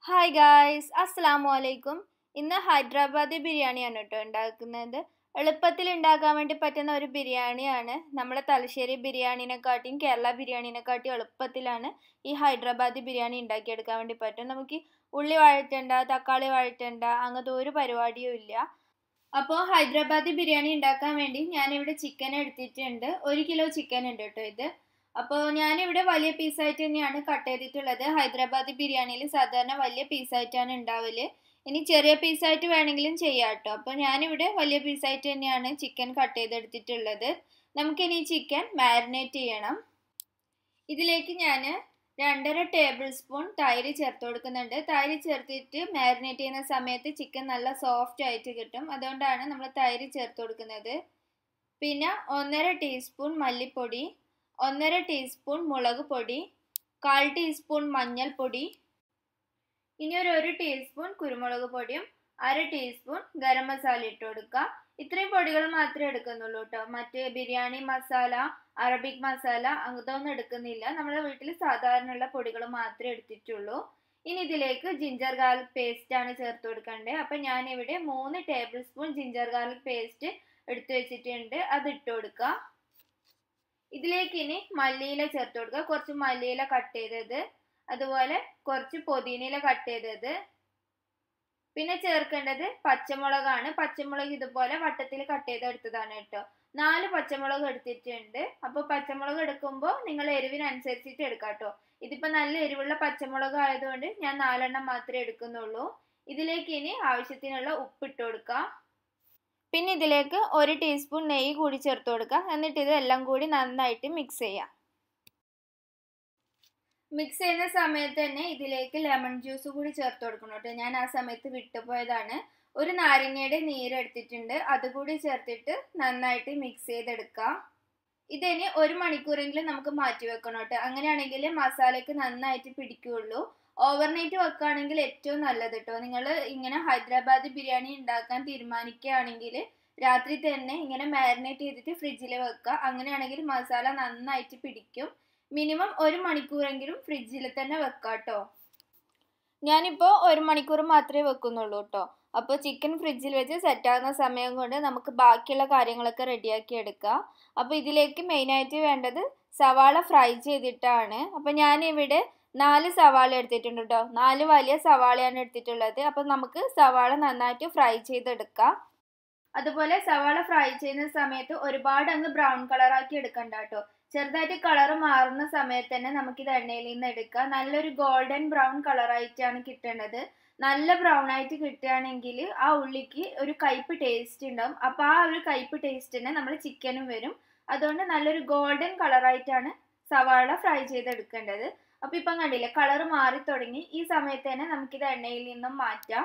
hi guys അസ്സലാമു അലൈക്കും ഇന്ന് ഹൈദരാബാദി ബിരിയാണിയാണ് കേട്ടോ ഉണ്ടാക്കുന്നത് എളുപ്പത്തിൽ ഉണ്ടാക്കാൻ വേണ്ടി പറ്റുന്ന ഒരു ബിരിയാണിയാണ് നമ്മളെ തലശ്ശേരി ബിരിയാണിനെക്കാട്ടിയും കേരള ബിരിയാണിനെക്കാട്ടിയും എളുപ്പത്തിലാണ് ഈ ഹൈദരാബാദി ബിരിയാണി ഉണ്ടാക്കിയെടുക്കാൻ വേണ്ടി പറ്റും നമുക്ക് ഉള്ളി വഴറ്റണ്ട തക്കാളി വഴറ്റണ്ട അങ്ങനത്തെ ഒരു പരിപാടിയും ഇല്ല അപ്പോൾ ഹൈദരാബാദി ബിരിയാണി ഉണ്ടാക്കാൻ വേണ്ടി ഞാനിവിടെ ചിക്കൻ എടുത്തിട്ടുണ്ട് ഒരു കിലോ ചിക്കൻ ഉണ്ട് കേട്ടോ ഇത് അപ്പോൾ ഞാനിവിടെ വലിയ പീസായിട്ട് തന്നെയാണ് കട്ട് ചെയ്തിട്ടുള്ളത് ഹൈദരാബാദി ബിരിയാണിയിൽ സാധാരണ വലിയ പീസായിട്ടാണ് ഉണ്ടാവല് ഇനി ചെറിയ പീസായിട്ട് വേണമെങ്കിലും ചെയ്യാം കേട്ടോ അപ്പോൾ ഞാനിവിടെ വലിയ പീസായിട്ട് തന്നെയാണ് ചിക്കൻ കട്ട് ചെയ്തെടുത്തിട്ടുള്ളത് നമുക്കിനി ഈ ചിക്കൻ മാരിനേറ്റ് ചെയ്യണം ഇതിലേക്ക് ഞാൻ രണ്ടര ടേബിൾ സ്പൂൺ തൈര് ചേർത്ത് കൊടുക്കുന്നുണ്ട് തൈര് ചേർത്തിട്ട് മാരിനേറ്റ് ചെയ്യുന്ന സമയത്ത് ചിക്കൻ നല്ല സോഫ്റ്റ് ആയിട്ട് കിട്ടും അതുകൊണ്ടാണ് നമ്മൾ തൈര് ചേർത്ത് കൊടുക്കുന്നത് പിന്നെ ഒന്നര ടീസ്പൂൺ മല്ലിപ്പൊടി ഒന്നര ടീസ്പൂൺ മുളക് പൊടി കാൽ ടീസ്പൂൺ മഞ്ഞൾപ്പൊടി ഇനി ഒരു ഒരു ടീസ്പൂൺ കുരുമുളക് പൊടിയും അര ടീസ്പൂൺ ഗരം മസാല ഇട്ട് കൊടുക്കുക ഇത്രയും പൊടികൾ മാത്രമേ എടുക്കുന്നുള്ളൂ കേട്ടോ മറ്റ് ബിരിയാണി മസാല അറബിക് മസാല അതൊന്നും എടുക്കുന്നില്ല നമ്മുടെ വീട്ടിൽ സാധാരണയുള്ള പൊടികൾ മാത്രമേ എടുത്തിട്ടുള്ളൂ ഇനി ഇതിലേക്ക് ജിഞ്ചർ ഗാർലിക് പേസ്റ്റ് ആണ് ചേർത്ത് കൊടുക്കേണ്ടത് അപ്പം ഞാനിവിടെ മൂന്ന് table spoon ginger garlic paste എടുത്തു വെച്ചിട്ടുണ്ട് അത് ഇട്ട് കൊടുക്കുക ഇതിലേക്ക് ഇനി മല്ലിയില ചേർത്ത് കൊടുക്കുക കുറച്ച് മല്ലിയില കട്ട് ചെയ്തത് അതുപോലെ കുറച്ച് പൊതിനയില കട്ട് ചെയ്തത് പിന്നെ ചേർക്കേണ്ടത് പച്ചമുളകാണ് പച്ചമുളക് ഇതുപോലെ വട്ടത്തിൽ കട്ട് ചെയ്തെടുത്തതാണ് കേട്ടോ നാല് പച്ചമുളക് എടുത്തിട്ടുണ്ട് അപ്പോൾ പച്ചമുളക് എടുക്കുമ്പോൾ നിങ്ങൾ എരിവിനനുസരിച്ചിട്ട് എടുക്കാം കേട്ടോ ഇതിപ്പോൾ നല്ല എരിവുള്ള പച്ചമുളക് ആയതുകൊണ്ട് ഞാൻ നാലെണ്ണം മാത്രമേ എടുക്കുന്നുള്ളൂ ഇതിലേക്ക് ഇനി ആവശ്യത്തിനുള്ള ഉപ്പിട്ട് കൊടുക്കാം പിന്നെ ഇതിലേക്ക് ഒരു ടീസ്പൂൺ നെയ്യ് കൂടി ചേർത്ത് കൊടുക്കുക എന്നിട്ട് ഇതെല്ലാം കൂടി നന്നായിട്ട് മിക്സ് ചെയ്യാം മിക്സ് ചെയ്യുന്ന സമയത്ത് തന്നെ ഇതിലേക്ക് ലെമൺ ജ്യൂസ് കൂടി ചേർത്ത് കൊടുക്കണം കേട്ടോ ഞാൻ ആ സമയത്ത് വിട്ടുപോയതാണ് ഒരു നാരങ്ങയുടെ നീര് എടുത്തിട്ടുണ്ട് അതുകൂടി ചേർത്തിട്ട് നന്നായിട്ട് മിക്സ് ചെയ്തെടുക്കുക ഇതിനി ഒരു മണിക്കൂറെങ്കിലും നമുക്ക് മാറ്റി വെക്കണം കേട്ടോ അങ്ങനെയാണെങ്കിൽ മസാലയ്ക്ക് നന്നായിട്ട് പിടിക്കുകയുള്ളൂ ഓവർനൈറ്റ് വെക്കുകയാണെങ്കിൽ ഏറ്റവും നല്ലത് കേട്ടോ നിങ്ങൾ ഇങ്ങനെ ഹൈദരാബാദ് ബിരിയാണി ഉണ്ടാക്കാൻ തീരുമാനിക്കുകയാണെങ്കിൽ രാത്രി തന്നെ ഇങ്ങനെ മാരിനേറ്റ് ചെയ്തിട്ട് ഫ്രിഡ്ജിൽ വെക്കുക അങ്ങനെയാണെങ്കിൽ മസാല നന്നായിട്ട് പിടിക്കും മിനിമം ഒരു മണിക്കൂറെങ്കിലും ഫ്രിഡ്ജിൽ തന്നെ വെക്കാം കേട്ടോ ഞാനിപ്പോൾ ഒരു മണിക്കൂർ മാത്രമേ വെക്കുന്നുള്ളൂ കേട്ടോ അപ്പോൾ ചിക്കൻ ഫ്രിഡ്ജിൽ വെച്ച് സെറ്റാകുന്ന സമയം കൊണ്ട് നമുക്ക് ബാക്കിയുള്ള കാര്യങ്ങളൊക്കെ റെഡിയാക്കി എടുക്കാം അപ്പോൾ ഇതിലേക്ക് മെയിനായിട്ട് വേണ്ടത് സവാള ഫ്രൈ ചെയ്തിട്ടാണ് അപ്പോൾ ഞാനിവിടെ നാല് സവാള എടുത്തിട്ടുണ്ട് കേട്ടോ നാല് വലിയ സവാളയാണ് എടുത്തിട്ടുള്ളത് അപ്പോൾ നമുക്ക് സവാള നന്നായിട്ട് ഫ്രൈ ചെയ്തെടുക്കാം അതുപോലെ സവാള ഫ്രൈ ചെയ്യുന്ന സമയത്ത് ഒരുപാട് അങ്ങ് ബ്രൗൺ കളറാക്കി എടുക്കണ്ട കേട്ടോ ചെറുതായിട്ട് കളർ മാറുന്ന സമയത്ത് തന്നെ നമുക്കിത് എണ്ണയിൽ നിന്ന് എടുക്കാം നല്ലൊരു ഗോൾഡൻ ബ്രൗൺ കളറായിട്ടാണ് കിട്ടേണ്ടത് നല്ല ബ്രൗൺ ആയിട്ട് കിട്ടുകയാണെങ്കിൽ ആ ഉള്ളിക്ക് ഒരു കയ്പ് ടേസ്റ്റ് ഉണ്ടാവും അപ്പോൾ ആ ഒരു കയ്പ് ടേസ്റ്റ് തന്നെ നമ്മൾ ചിക്കനും വരും അതുകൊണ്ട് നല്ലൊരു ഗോൾഡൻ കളറായിട്ടാണ് സവാള ഫ്രൈ ചെയ്തെടുക്കേണ്ടത് അപ്പോൾ ഇപ്പം കണ്ടില്ലേ കളർ മാറി തുടങ്ങി ഈ സമയത്ത് തന്നെ നമുക്കിത് എണ്ണയിൽ നിന്നും മാറ്റാം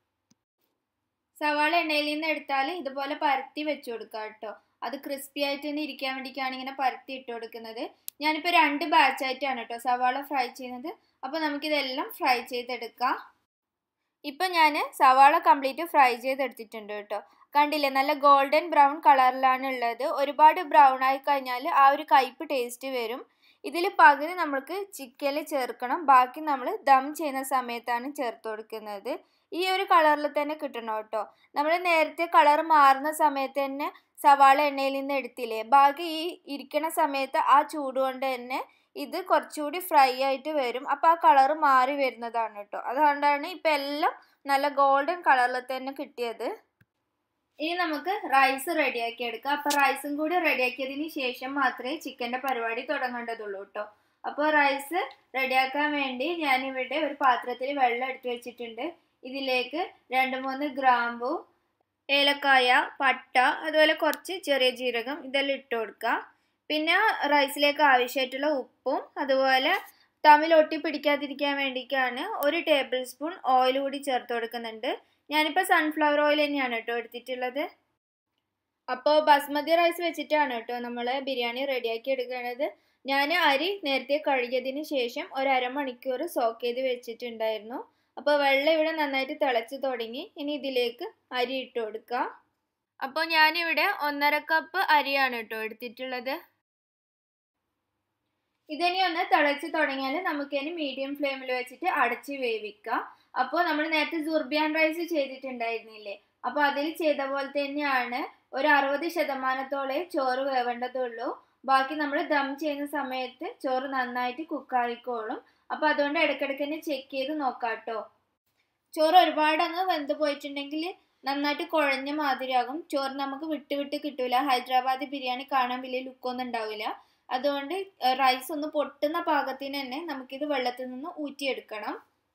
സവാള എണ്ണയിൽ നിന്ന് എടുത്താൽ ഇതുപോലെ പരത്തി വെച്ച് കൊടുക്കുക കേട്ടോ അത് ക്രിസ്പി ആയിട്ട് തന്നെ ഇരിക്കാൻ വേണ്ടിയിട്ടാണ് ഇങ്ങനെ പരത്തി ഇട്ട് കൊടുക്കുന്നത് ഞാനിപ്പോൾ രണ്ട് ബാച്ചായിട്ടാണ് കേട്ടോ സവാള ഫ്രൈ ചെയ്യുന്നത് അപ്പോൾ നമുക്കിതെല്ലാം ഫ്രൈ ചെയ്തെടുക്കാം ഇപ്പം ഞാൻ സവാള കംപ്ലീറ്റ് ഫ്രൈ ചെയ്തെടുത്തിട്ടുണ്ട് കേട്ടോ കണ്ടില്ലേ നല്ല ഗോൾഡൻ ബ്രൗൺ കളറിലാണ് ഉള്ളത് ഒരുപാട് ബ്രൗൺ ആയി കഴിഞ്ഞാൽ ആ ഒരു കയ്പ് ടേസ്റ്റ് വരും ഇതിൽ പകുതി നമ്മൾക്ക് ചിക്കനിൽ ചേർക്കണം ബാക്കി നമ്മൾ ദം ചെയ്യുന്ന സമയത്താണ് ചേർത്ത് കൊടുക്കുന്നത് ഈ ഒരു കളറിൽ തന്നെ കിട്ടണം കേട്ടോ നമ്മൾ നേരത്തെ കളർ മാറുന്ന സമയത്ത് തന്നെ സവാള എണ്ണയിൽ നിന്ന് എടുത്തില്ലേ ബാക്കി ഈ ഇരിക്കണ സമയത്ത് ആ ചൂട് കൊണ്ട് തന്നെ ഇത് കുറച്ചുകൂടി ഫ്രൈ ആയിട്ട് വരും അപ്പോൾ ആ കളർ മാറി വരുന്നതാണ് കേട്ടോ അതുകൊണ്ടാണ് ഇപ്പം എല്ലാം നല്ല ഗോൾഡൻ കളറിൽ തന്നെ കിട്ടിയത് ഇനി നമുക്ക് റൈസ് റെഡിയാക്കി എടുക്കാം അപ്പോൾ റൈസും കൂടി റെഡിയാക്കിയതിന് ശേഷം മാത്രമേ ചിക്കൻ്റെ പരിപാടി തുടങ്ങേണ്ടതുള്ളൂ കേട്ടോ അപ്പോൾ റൈസ് റെഡിയാക്കാൻ വേണ്ടി ഞാനിവിടെ ഒരു പാത്രത്തിൽ വെള്ളം എടുത്ത് വെച്ചിട്ടുണ്ട് ഇതിലേക്ക് രണ്ട് മൂന്ന് ഗ്രാമ്പു ഏലക്കായ പട്ട അതുപോലെ കുറച്ച് ചെറിയ ജീരകം ഇതെല്ലാം ഇട്ട് കൊടുക്കുക പിന്നെ റൈസിലേക്ക് ആവശ്യമായിട്ടുള്ള ഉപ്പും അതുപോലെ തമ്മിൽ ഒട്ടി പിടിക്കാതിരിക്കാൻ വേണ്ടിയിട്ടാണ് ഒരു ടേബിൾ സ്പൂൺ ഓയിൽ കൂടി ചേർത്ത് കൊടുക്കുന്നുണ്ട് ഞാനിപ്പോൾ സൺഫ്ലവർ ഓയിൽ തന്നെയാണ് കേട്ടോ എടുത്തിട്ടുള്ളത് അപ്പോൾ ബസ്മതി റൈസ് വെച്ചിട്ടാണ് കേട്ടോ നമ്മൾ ബിരിയാണി റെഡിയാക്കി എടുക്കുന്നത് ഞാൻ അരി നേരത്തെ കഴുകിയതിന് ശേഷം ഒരു അരമണിക്കൂർ സോക്ക് ചെയ്ത് വെച്ചിട്ടുണ്ടായിരുന്നു അപ്പോൾ വെള്ളം ഇവിടെ നന്നായിട്ട് തിളച്ച് തുടങ്ങി ഇനി ഇതിലേക്ക് അരി ഇട്ട് കൊടുക്കുക അപ്പോൾ ഞാനിവിടെ ഒന്നര കപ്പ് അരിയാണ് കേട്ടോ എടുത്തിട്ടുള്ളത് ഇതിനി ഒന്ന് തിളച്ച് തുടങ്ങിയാൽ നമുക്കിനി മീഡിയം ഫ്ലെയിമിൽ വെച്ചിട്ട് അടച്ച് വേവിക്കാം അപ്പോൾ നമ്മൾ നേരത്തെ സുർബിയാൻ റൈസ് ചെയ്തിട്ടുണ്ടായിരുന്നില്ലേ അപ്പോൾ അതിൽ ചെയ്ത പോലെ തന്നെയാണ് ഒരു അറുപത് ശതമാനത്തോളം ചോറ് വേവേണ്ടതുള്ളൂ ബാക്കി നമ്മൾ ദം ചെയ്യുന്ന സമയത്ത് ചോറ് നന്നായിട്ട് കുക്കായിക്കോളും അപ്പോൾ അതുകൊണ്ട് ഇടയ്ക്കിടയ്ക്ക് തന്നെ ചെക്ക് ചെയ്ത് നോക്കാം കേട്ടോ ചോറ് ഒരുപാട് അങ്ങ് വെന്ത് പോയിട്ടുണ്ടെങ്കിൽ നന്നായിട്ട് കുഴഞ്ഞ മാതിരിയാകും ചോറ് നമുക്ക് വിട്ട് വിട്ട് കിട്ടൂല ഹൈദരാബാദി ബിരിയാണി കാണാൻ വലിയ ലുക്കൊന്നും ഉണ്ടാവില്ല അതുകൊണ്ട് റൈസ് ഒന്ന് പൊട്ടുന്ന പാകത്തിന് തന്നെ നമുക്കിത് വെള്ളത്തിൽ നിന്ന് ഊറ്റിയെടുക്കണം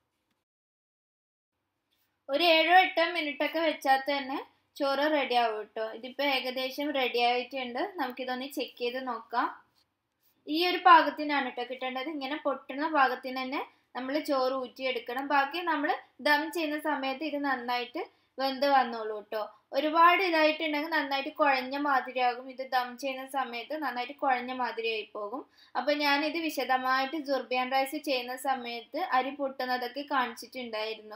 ഒരു ഏഴോ എട്ടോ മിനിറ്റ് ഒക്കെ വെച്ചാൽ തന്നെ ചോറ് റെഡി ആവും കേട്ടോ ഇതിപ്പോൾ ഏകദേശം റെഡി ആയിട്ടുണ്ട് നമുക്കിതൊന്ന് ചെക്ക് ചെയ്ത് നോക്കാം ഈ ഒരു പാകത്തിനാണ് കേട്ടോ കിട്ടേണ്ടത് ഇങ്ങനെ പൊട്ടുന്ന പാകത്തിന് തന്നെ നമ്മൾ ചോറ് ഊറ്റിയെടുക്കണം ബാക്കി നമ്മൾ ദം ചെയ്യുന്ന സമയത്ത് ഇത് നന്നായിട്ട് വെന്ത് വന്നോളൂ കേട്ടോ ഒരുപാട് ഇതായിട്ടുണ്ടെങ്കിൽ നന്നായിട്ട് കുഴഞ്ഞ മാതിരിയാകും ഇത് ദം ചെയ്യുന്ന സമയത്ത് നന്നായിട്ട് കുഴഞ്ഞ മാതിരിയായി പോകും അപ്പോൾ ഞാനിത് വിശദമായിട്ട് ജുർബിയാൻ റൈസ് ചെയ്യുന്ന സമയത്ത് അരി പൊട്ടുന്നതൊക്കെ കാണിച്ചിട്ടുണ്ടായിരുന്നു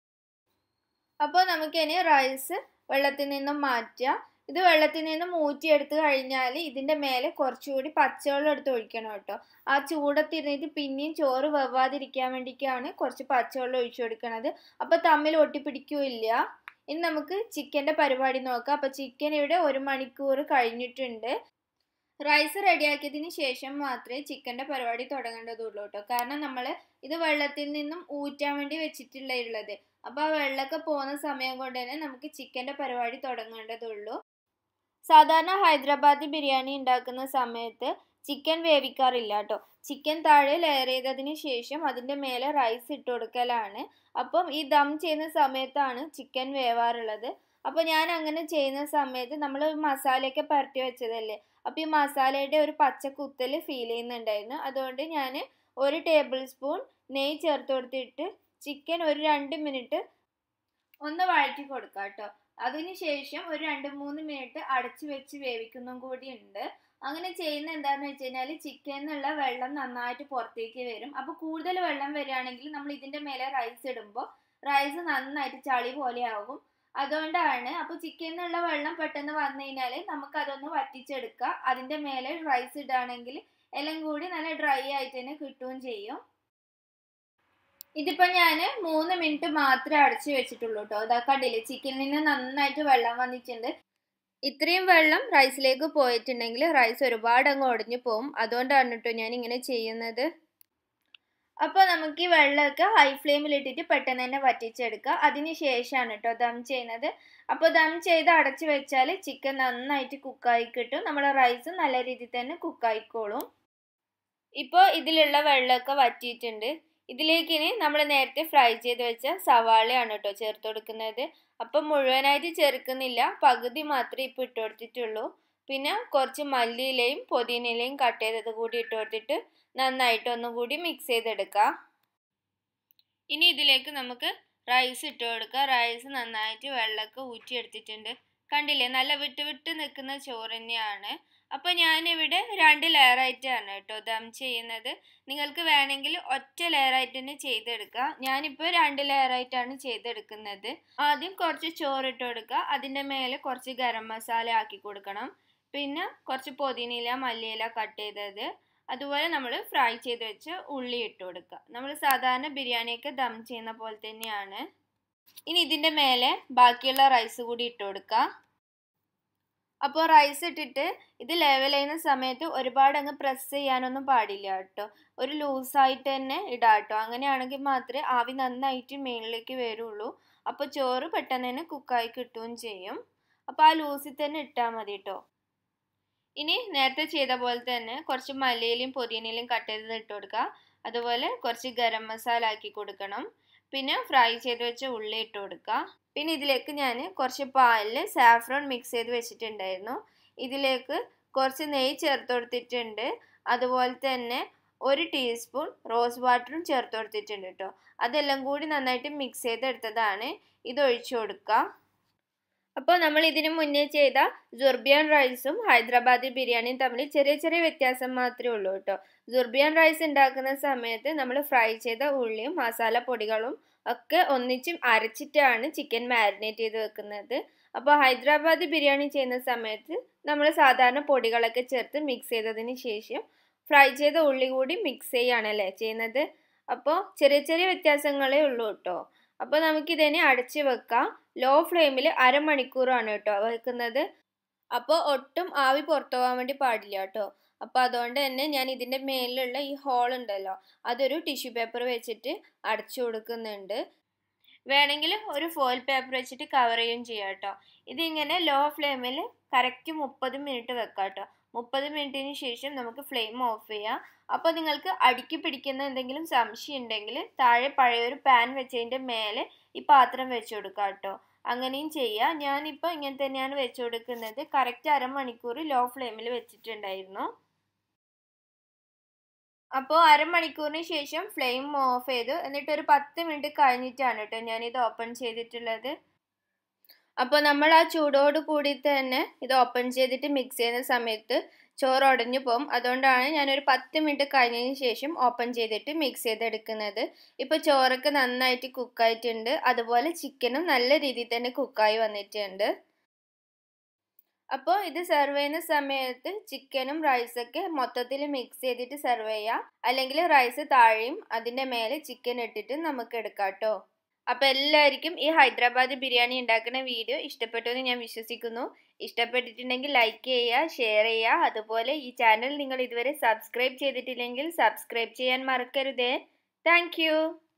അപ്പോൾ നമുക്കിനി റൈസ് വെള്ളത്തിൽ നിന്നും മാറ്റുക ഇത് വെള്ളത്തിൽ നിന്നും ഊറ്റിയെടുത്ത് കഴിഞ്ഞാൽ ഇതിൻ്റെ മേലെ കുറച്ചുകൂടി പച്ചവെള്ളം എടുത്ത് ഒഴിക്കണം കേട്ടോ ആ ചൂടത്തിരുന്നിട്ട് പിന്നെയും ചോറ് വെവാതിരിക്കാൻ വേണ്ടിയിട്ടാണ് കുറച്ച് പച്ചവെള്ളം ഒഴിച്ചു കൊടുക്കണത് അപ്പോൾ തമ്മിൽ ഒട്ടിപ്പിടിക്കില്ല ഇനി നമുക്ക് ചിക്കൻ്റെ പരിപാടി നോക്കാം അപ്പോൾ ചിക്കൻ ഇവിടെ ഒരു മണിക്കൂർ കഴിഞ്ഞിട്ടുണ്ട് റൈസ് റെഡിയാക്കിയതിന് ശേഷം മാത്രമേ ചിക്കൻ്റെ പരിപാടി തുടങ്ങേണ്ടതുള്ളൂ കേട്ടോ കാരണം നമ്മൾ ഇത് വെള്ളത്തിൽ നിന്നും ഊറ്റാൻ വേണ്ടി വെച്ചിട്ടുള്ളത് അപ്പോൾ ആ വെള്ളമൊക്കെ പോകുന്ന സമയം കൊണ്ട് തന്നെ നമുക്ക് ചിക്കൻ്റെ പരിപാടി തുടങ്ങേണ്ടതുള്ളൂ സാധാരണ ഹൈദരാബാദി ബിരിയാണി ഉണ്ടാക്കുന്ന സമയത്ത് ചിക്കൻ വേവിക്കാറില്ല കേട്ടോ ചിക്കൻ താഴെ ലെയർ ചെയ്തതിന് ശേഷം അതിൻ്റെ മേലെ റൈസ് ഇട്ട് കൊടുക്കലാണ് അപ്പം ഈ ദം ചെയ്യുന്ന സമയത്താണ് ചിക്കൻ വേവാറുള്ളത് അപ്പോൾ ഞാൻ അങ്ങനെ ചെയ്യുന്ന സമയത്ത് നമ്മൾ മസാലയൊക്കെ പരട്ടി വെച്ചതല്ലേ അപ്പോൾ ഈ മസാലയുടെ ഒരു പച്ച കുത്തൽ ഫീൽ ചെയ്യുന്നുണ്ടായിരുന്നു അതുകൊണ്ട് ഞാൻ ഒരു ടേബിൾ സ്പൂൺ നെയ്യ് ചേർത്ത് കൊടുത്തിട്ട് ചിക്കൻ ഒരു രണ്ട് മിനിറ്റ് ഒന്ന് വഴറ്റി കൊടുക്കാം കേട്ടോ അതിനുശേഷം ഒരു രണ്ട് മൂന്ന് മിനിറ്റ് അടച്ചു വെച്ച് വേവിക്കുന്നതും കൂടി ഉണ്ട് അങ്ങനെ ചെയ്യുന്ന എന്താണെന്ന് വെച്ച് കഴിഞ്ഞാൽ ചിക്കനിൽ നിന്നുള്ള വെള്ളം നന്നായിട്ട് പുറത്തേക്ക് വരും അപ്പോൾ കൂടുതൽ വെള്ളം വരികയാണെങ്കിൽ നമ്മൾ ഇതിൻ്റെ മേലെ റൈസ് ഇടുമ്പോൾ റൈസ് നന്നായിട്ട് ചളി പോലെ ആകും അതുകൊണ്ടാണ് അപ്പോൾ ചിക്കനിൽ നിന്നുള്ള വെള്ളം പെട്ടെന്ന് വന്നു കഴിഞ്ഞാൽ നമുക്ക് അതൊന്ന് വറ്റിച്ചെടുക്കാം അതിൻ്റെ മേലെ റൈസ് ഇടുകയാണെങ്കിൽ എല്ലാം കൂടി നല്ല ഡ്രൈ ആയിട്ട് തന്നെ കിട്ടുകയും ചെയ്യും ഇതിപ്പോൾ ഞാൻ മൂന്ന് മിനിറ്റ് മാത്രമേ അടച്ചു വെച്ചിട്ടുള്ളൂ കേട്ടോ അതാ കണ്ടില്ലേ ചിക്കനിൽ നിന്ന് നന്നായിട്ട് വെള്ളം വന്നിട്ടുണ്ട് ഇത്രയും വെള്ളം റൈസിലേക്ക് പോയിട്ടുണ്ടെങ്കിൽ റൈസ് ഒരുപാട് അങ്ങ് ഉടഞ്ഞു പോകും അതുകൊണ്ടാണ് കേട്ടോ ഞാൻ ഇങ്ങനെ ചെയ്യുന്നത് അപ്പോൾ നമുക്ക് ഈ വെള്ളമൊക്കെ ഹൈ ഫ്ലെയിമിൽ ഇട്ടിട്ട് പെട്ടെന്ന് തന്നെ വറ്റിച്ചെടുക്കുക അതിന് ശേഷമാണ് കേട്ടോ ദം ചെയ്യുന്നത് അപ്പോൾ ദം ചെയ്ത് അടച്ചു വെച്ചാൽ ചിക്കൻ നന്നായിട്ട് കുക്കായി കിട്ടും നമ്മുടെ റൈസ് നല്ല രീതിയിൽ തന്നെ കുക്കായിക്കോളും ഇപ്പോൾ ഇതിലുള്ള വെള്ളമൊക്കെ വറ്റിയിട്ടുണ്ട് ഇതിലേക്ക് ഇനി നമ്മൾ നേരത്തെ ഫ്രൈ ചെയ്ത് വെച്ച സവാളയാണ് കേട്ടോ ചേർത്ത് കൊടുക്കുന്നത് അപ്പം മുഴുവനായിട്ട് ചേർക്കുന്നില്ല പകുതി മാത്രമേ ഇപ്പോൾ ഇട്ട് കൊടുത്തിട്ടുള്ളൂ പിന്നെ കുറച്ച് മല്ലിയിലയും പുതിനയിലയും കട്ട് ചെയ്തത് കൂടി ഇട്ട് കൊടുത്തിട്ട് നന്നായിട്ട് ഒന്നും കൂടി മിക്സ് ചെയ്തെടുക്കുക ഇനി ഇതിലേക്ക് നമുക്ക് റൈസ് ഇട്ട് കൊടുക്കുക റൈസ് നന്നായിട്ട് വെള്ളമൊക്കെ ഊറ്റിയെടുത്തിട്ടുണ്ട് കണ്ടില്ലേ നല്ല വിട്ട് വിട്ട് നിൽക്കുന്ന ചോറ് തന്നെയാണ് അപ്പോൾ ഞാനിവിടെ രണ്ട് ലെയറായിട്ടാണ് കേട്ടോ ദം ചെയ്യുന്നത് നിങ്ങൾക്ക് വേണമെങ്കിൽ ഒറ്റ ലെയറായിട്ട് തന്നെ ചെയ്തെടുക്കുക ഞാനിപ്പോൾ രണ്ട് ലെയറായിട്ടാണ് ചെയ്തെടുക്കുന്നത് ആദ്യം കുറച്ച് ചോറിട്ട് കൊടുക്കുക അതിൻ്റെ മേലെ കുറച്ച് ഗരം മസാല ആക്കി കൊടുക്കണം പിന്നെ കുറച്ച് പൊതിനയില മല്ലിയില കട്ട് ചെയ്തത് അതുപോലെ നമ്മൾ ഫ്രൈ ചെയ്ത് വെച്ച് ഉള്ളി ഇട്ട് കൊടുക്കുക നമ്മൾ സാധാരണ ബിരിയാണിയൊക്കെ ദം ചെയ്യുന്ന പോലെ തന്നെയാണ് ഇനി ഇതിൻ്റെ മേലെ ബാക്കിയുള്ള റൈസ് കൂടി ഇട്ട് കൊടുക്കുക അപ്പോൾ റൈസ് ഇട്ടിട്ട് ഇത് ലെവൽ ചെയ്യുന്ന സമയത്ത് ഒരുപാട് അങ്ങ് പ്രസ് ചെയ്യാനൊന്നും പാടില്ല കേട്ടോ ഒരു ലൂസായിട്ട് തന്നെ ഇടാം കേട്ടോ അങ്ങനെയാണെങ്കിൽ മാത്രമേ ആവി നന്നായിട്ട് മേളിലേക്ക് വരുള്ളൂ അപ്പോൾ ചോറ് പെട്ടെന്ന് തന്നെ കുക്കായി കിട്ടുകയും ചെയ്യും അപ്പോൾ ആ ലൂസിൽ തന്നെ ഇട്ടാൽ മതി കേട്ടോ ഇനി നേരത്തെ ചെയ്ത പോലെ തന്നെ കുറച്ച് മല്ലിയിലും പുതിനയിലും കട്ട് ചെയ്തത് ഇട്ട് കൊടുക്കുക അതുപോലെ കുറച്ച് ഗരം മസാല ആക്കി കൊടുക്കണം പിന്നെ ഫ്രൈ ചെയ്ത് വെച്ച ഉള്ളി ഇട്ട് കൊടുക്കുക പിന്നെ ഇതിലേക്ക് ഞാൻ കുറച്ച് പാലിൽ സാഫ്രോൺ മിക്സ് ചെയ്ത് വെച്ചിട്ടുണ്ടായിരുന്നു ഇതിലേക്ക് കുറച്ച് നെയ്യ് ചേർത്ത് കൊടുത്തിട്ടുണ്ട് അതുപോലെ തന്നെ ഒരു ടീസ്പൂൺ റോസ് വാട്ടറും ചേർത്ത് കൊടുത്തിട്ടുണ്ട് കേട്ടോ അതെല്ലാം കൂടി നന്നായിട്ട് മിക്സ് ചെയ്തെടുത്തതാണ് ഇത് ഒഴിച്ചു കൊടുക്കുക അപ്പോൾ നമ്മൾ ഇതിനു മുന്നേ ചെയ്ത ജുർബിയാൻ റൈസും ഹൈദരാബാദി ബിരിയാണിയും തമ്മിൽ ചെറിയ ചെറിയ വ്യത്യാസം മാത്രമേ ഉള്ളൂ കേട്ടോ ജുർബിയാൻ റൈസ് ഉണ്ടാക്കുന്ന സമയത്ത് നമ്മൾ ഫ്രൈ ചെയ്ത ഉള്ളിയും മസാല പൊടികളും ഒക്കെ ഒന്നിച്ചും അരച്ചിട്ടാണ് ചിക്കൻ മാരിനേറ്റ് ചെയ്ത് വെക്കുന്നത് അപ്പോൾ ഹൈദരാബാദി ബിരിയാണി ചെയ്യുന്ന സമയത്ത് നമ്മൾ സാധാരണ പൊടികളൊക്കെ ചേർത്ത് മിക്സ് ചെയ്തതിന് ശേഷം ഫ്രൈ ചെയ്ത ഉള്ളി കൂടി മിക്സ് ചെയ്യുകയാണല്ലേ ചെയ്യുന്നത് അപ്പോൾ ചെറിയ ചെറിയ വ്യത്യാസങ്ങളേ ഉള്ളൂ കേട്ടോ അപ്പോൾ നമുക്കിതിനെ അടച്ച് വെക്കാം ലോ ഫ്ലെയിമിൽ അരമണിക്കൂറാണ് കേട്ടോ വെക്കുന്നത് അപ്പോൾ ഒട്ടും ആവി പുറത്തു പോകാൻ വേണ്ടി പാടില്ല കേട്ടോ അപ്പോൾ അതുകൊണ്ട് തന്നെ ഞാൻ ഇതിൻ്റെ മേലിലുള്ള ഈ ഹോൾ ഉണ്ടല്ലോ അതൊരു ടിഷ്യൂ പേപ്പർ വെച്ചിട്ട് അടച്ചു കൊടുക്കുന്നുണ്ട് വേണമെങ്കിൽ ഒരു ഫോയിൽ പേപ്പർ വെച്ചിട്ട് കവർ ചെയ്യുകയും ചെയ്യാം കേട്ടോ ഇതിങ്ങനെ ലോ ഫ്ലെയിമിൽ കറക്റ്റ് മുപ്പത് മിനിറ്റ് വെക്കാം കേട്ടോ മുപ്പത് മിനിറ്റിന് ശേഷം നമുക്ക് ഫ്ലെയിം ഓഫ് ചെയ്യാം അപ്പോൾ നിങ്ങൾക്ക് അടുക്കി പിടിക്കുന്ന എന്തെങ്കിലും സംശയം ഉണ്ടെങ്കിൽ താഴെ പഴയൊരു പാൻ വെച്ചതിൻ്റെ മേലെ ഈ പാത്രം വെച്ച് കൊടുക്കാം കേട്ടോ അങ്ങനെയും ചെയ്യാം ഞാനിപ്പോൾ ഇങ്ങനെ തന്നെയാണ് വെച്ച് കൊടുക്കുന്നത് കറക്റ്റ് അരമണിക്കൂർ ലോ ഫ്ലെയിമിൽ വെച്ചിട്ടുണ്ടായിരുന്നു അപ്പോൾ അരമണിക്കൂറിന് ശേഷം ഫ്ലെയിം ഓഫ് ചെയ്തു എന്നിട്ട് ഒരു പത്ത് മിനിറ്റ് കഴിഞ്ഞിട്ടാണ് കേട്ടോ ഞാനിത് ഓപ്പൺ ചെയ്തിട്ടുള്ളത് അപ്പോൾ നമ്മൾ ആ ചൂടോട് കൂടി തന്നെ ഇത് ഓപ്പൺ ചെയ്തിട്ട് മിക്സ് ചെയ്യുന്ന സമയത്ത് ചോറ് ഉടഞ്ഞു പോകും അതുകൊണ്ടാണ് ഞാനൊരു പത്ത് മിനിറ്റ് കഴിഞ്ഞതിന് ശേഷം ഓപ്പൺ ചെയ്തിട്ട് മിക്സ് ചെയ്തെടുക്കുന്നത് ഇപ്പോൾ ചോറൊക്കെ നന്നായിട്ട് കുക്കായിട്ടുണ്ട് അതുപോലെ ചിക്കനും നല്ല രീതിയിൽ തന്നെ കുക്കായി വന്നിട്ടുണ്ട് അപ്പോൾ ഇത് സെർവ് ചെയ്യുന്ന സമയത്ത് ചിക്കനും റൈസൊക്കെ മൊത്തത്തിൽ മിക്സ് ചെയ്തിട്ട് സെർവ് ചെയ്യാം അല്ലെങ്കിൽ റൈസ് താഴെയും അതിൻ്റെ മേലെ ചിക്കൻ ഇട്ടിട്ട് നമുക്ക് എടുക്കാം കേട്ടോ അപ്പോൾ എല്ലാവർക്കും ഈ ഹൈദരാബാദ് ബിരിയാണി ഉണ്ടാക്കുന്ന വീഡിയോ ഇഷ്ടപ്പെട്ടു എന്ന് ഞാൻ വിശ്വസിക്കുന്നു ഇഷ്ടപ്പെട്ടിട്ടുണ്ടെങ്കിൽ ലൈക്ക് ചെയ്യുക ഷെയർ ചെയ്യുക അതുപോലെ ഈ ചാനൽ നിങ്ങൾ ഇതുവരെ സബ്സ്ക്രൈബ് ചെയ്തിട്ടില്ലെങ്കിൽ സബ്സ്ക്രൈബ് ചെയ്യാൻ മറക്കരുതേ താങ്ക്